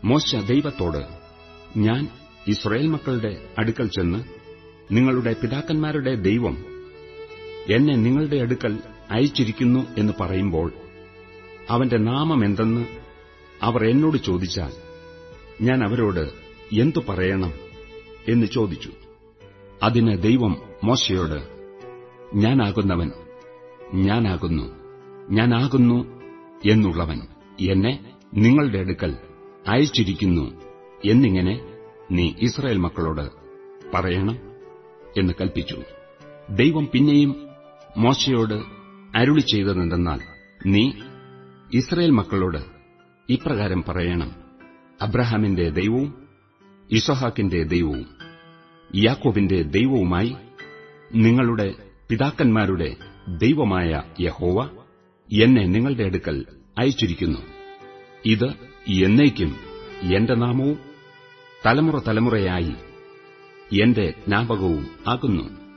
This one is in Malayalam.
മോശ ദൈവത്തോട് ഞാൻ ഇസ്രയേൽ മക്കളുടെ അടുക്കൽ ചെന്ന് നിങ്ങളുടെ പിതാക്കന്മാരുടെ ദൈവം എന്നെ നിങ്ങളുടെ അടുക്കൽ അയച്ചിരിക്കുന്നു എന്ന് പറയുമ്പോൾ അവന്റെ നാമമെന്തെന്ന് അവർ എന്നോട് ചോദിച്ചാൽ ഞാൻ അവരോട് എന്തു പറയണം എന്ന് ചോദിച്ചു അതിന് ദൈവം മോശയോട് ഞാനാകുന്നവൻ ഞാനാകുന്നു ഞാനാകുന്നു എന്നുള്ളവൻ എന്നെ നിങ്ങളുടെ അടുക്കൽ അയച്ചിരിക്കുന്നു എന്നിങ്ങനെ നീ ഇസ്രായേൽ മക്കളോട് പറയണം എന്ന് കൽപ്പിച്ചു ദൈവം പിന്നെയും മോശയോട് അരുളി ചെയ്തതെന്തെന്നാൽ നീ ഇസ്രായേൽ മക്കളോട് ഇപ്രകാരം പറയണം അബ്രഹാമിന്റെ ദൈവവും ഇസഹാക്കിന്റെ ദൈവവും യാക്കോബിന്റെ ദൈവവുമായി നിങ്ങളുടെ പിതാക്കന്മാരുടെ ദൈവമായ യഹോവ എന്നെ നിങ്ങളുടെ അടുക്കൽ അയച്ചിരിക്കുന്നു ഇത് എന്നേക്കും എന്റെ നാമവും തലമുറ തലമുറയായി എന്റെ ജ്ഞാപകവും ആകുന്നു